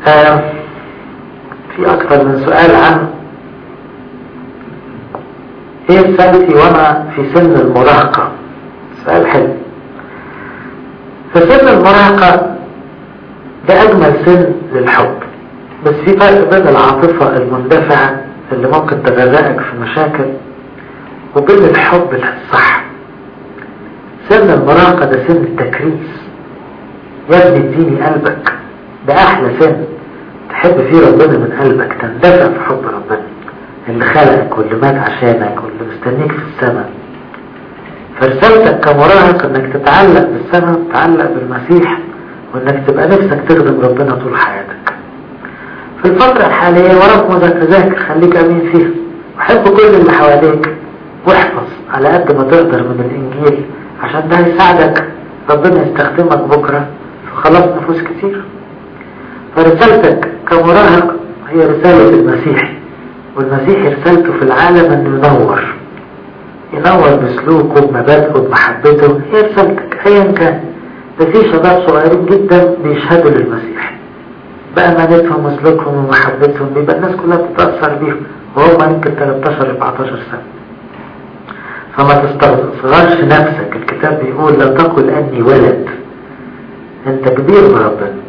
آه في أكثر من سؤال عن ايه رسالتي وانا في سن المراهقة سؤال حلو في سن المراهقة ده اجمل سن للحب بس في فرق بين العاطفة المندفعة اللي ممكن تغرقك في مشاكل وبين الحب الصح سن المراهقة ده سن التكريس يا ابني اديني قلبك ده احلى سن تحب فيه ربنا من قلبك تندفع في حب ربنا اللي خلقك واللي مات عشانك واللي مستنيك في السماء فرسالتك كمراهق انك تتعلق بالسماء تتعلق بالمسيح وانك تبقى نفسك تخدم ربنا طول حياتك في الفترة الحالية وراك مذاكر خليك امين فيها وحب كل اللي حواليك واحفظ على قد ما تقدر من الانجيل عشان ده هيساعدك ربنا يستخدمك بكرة في خلاص نفوس كتير فرسالتك كمراهق هي رسالة المسيح والمسيح رسالته في العالم انه ينور ينور بسلوكه بمبادئه بمحبته هي رسالتك ايا كان ده في شباب صغيرين جدا بيشهدوا للمسيح بأمانتهم وسلوكهم ومحبتهم بيبقى الناس كلها بتتأثر بيهم وهم يمكن 13 14 سنة فما تستصغرش نفسك الكتاب بيقول لا تقل أني ولد أنت كبير بربنا